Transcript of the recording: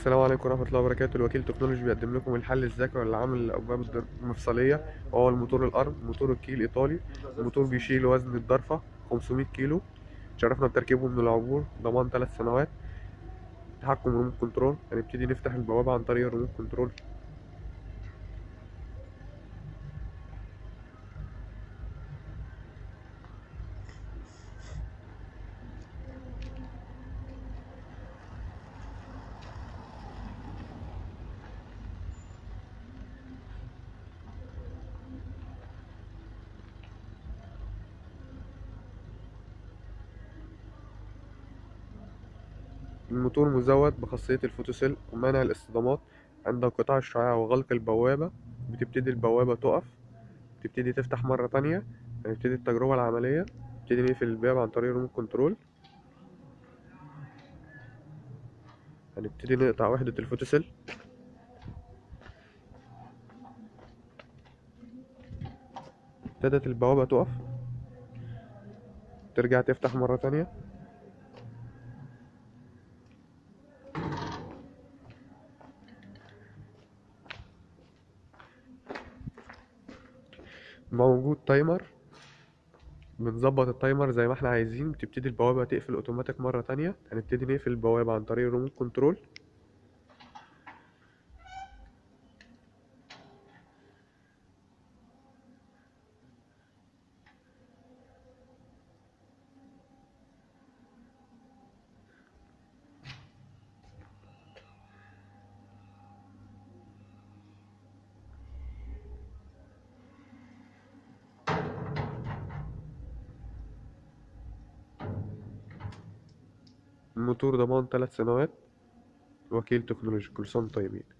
السلام عليكم ورحمة الله وبركاته الوكيل تكنولوجي بيقدم لكم الحل الذكي لعمل الأبواب الدر- المفصلية وهو الموتور الأرم موتور الكيل إيطالي الموتور بيشيل وزن الضرفة 500 كيلو شرفنا بتركيبه من العبور ضمان 3 سنوات تحكم ريموت كنترول هنبتدي نفتح البوابة عن طريق الريموت كنترول الموتور مزود بخاصية الفوتوسيل ومنع الاصطدامات عند انقطاع الشعاع وغلق البوابة بتبتدي البوابة تقف تبتدي تفتح مرة تانية هنبتدي التجربة العملية نبتدي نقفل الباب عن طريق الريموت كنترول هنبتدي نقطع وحدة الفوتوسيل ابتدت البوابة تقف ترجع تفتح مرة تانية موجود تايمر بنظبط التايمر زي ما احنا عايزين بتبتدي البوابة تقفل اوتوماتيك مرة تانية هنبتدي نقفل البوابة عن طريق الريموت كنترول الموتور ضمان ثلاث سنوات وكيل تكنولوجي كل سنة وانتم طيبين